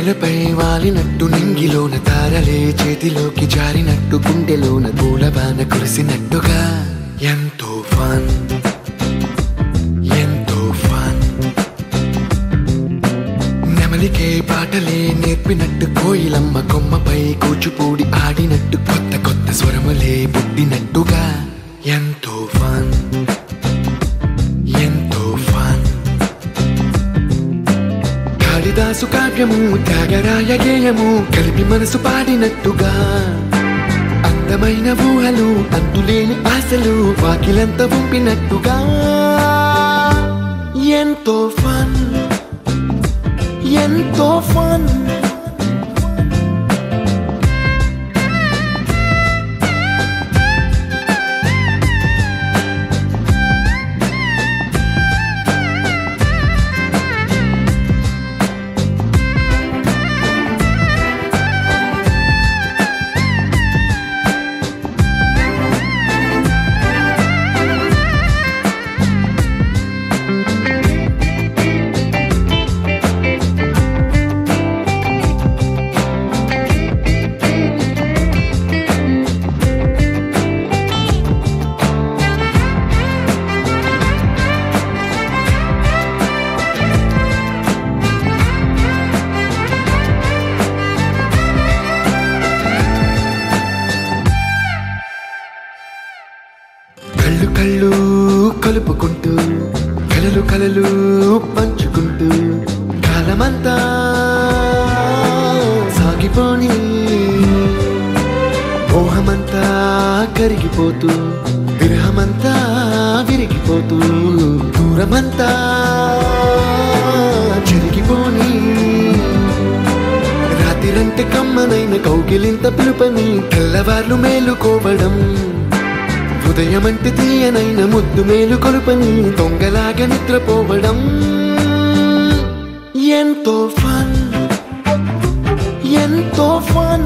నేలపై వాలినట్టు నింగిలోన తారలే చేతిలోకి జారినట్టు గుండెలోన పూలబాన కురిసినట్టుగా ఎంతో ఫన్ ఎంతో ఫన్ నెమలికే పాటలే నేర్పినట్టు కోయిలమ్మ కొమ్మపై కూచుపూడి ఆడినట్టు కొత్త కొత్త స్వరములే పుట్టినట్టుగా ఎంతో ఫన్ ఎంతో ఫన్ కాళిదాసు కావ్యము త్యాగరాయ గేయము కలిపి మనసు పాడినట్టుగా అందమైన ఊహలు అంతులేని ఆశలు వాకిలంత పంపినట్టుగా ఎంతో ఫన్ ఎంతో ఫన్ కళ్ళు కళ్ళు కలుపుకుంటూ కలలు కలలు పంచుకుంటూ కాలమంతా సాగిపోని మోహమంతా కరిగిపోతూ విరహమంతా విరిగిపోతూ దూరమంతా చెరిగిపోని రాత్రిరంటే కమ్మనైన కౌగిలింత పిలుపని తెల్లవార్లు మేలుకోవడం హృదయమంటే తీయనైన ముద్దు మేలు కొలుపని దొంగలాగా నిద్రపోవడం ఎంతో ఫన్ ఎంతో ఫన్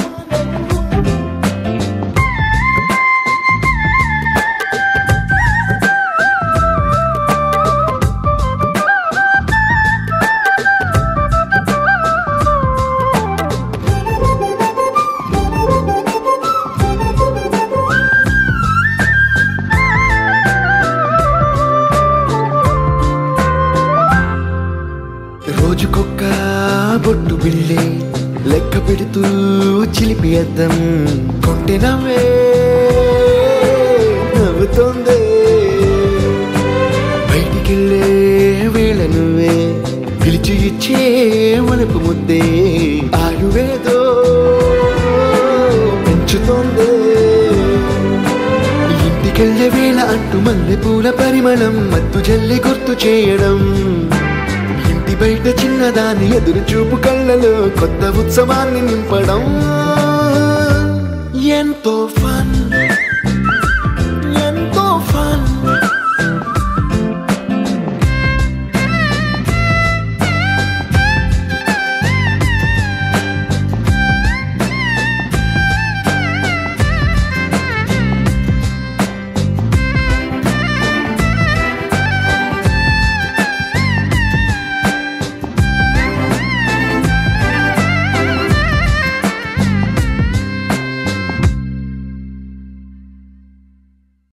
రోజుకొక్క బొట్టు బిళ్ళే లెక్క పెడుతూ చిలిపి అద్దం కొంటె నవ్వే నవ్వుతోందే బయటికెళ్ళే వేళ నువ్వే పిలిచి ఇచ్చే వనపు ముద్దే ఆయువేదో పెంచుతోందే ఇంటికెళ్ళే వేళ అంటూ మల్లె పూల పరిమళం మత్తు జల్లి గుర్తు చేయడం ఇంటి బయట చిన్నదాని ఎదురు చూపు కళ్ళలో కొత్త ఉత్సవాన్ని నింపడం ఎంతో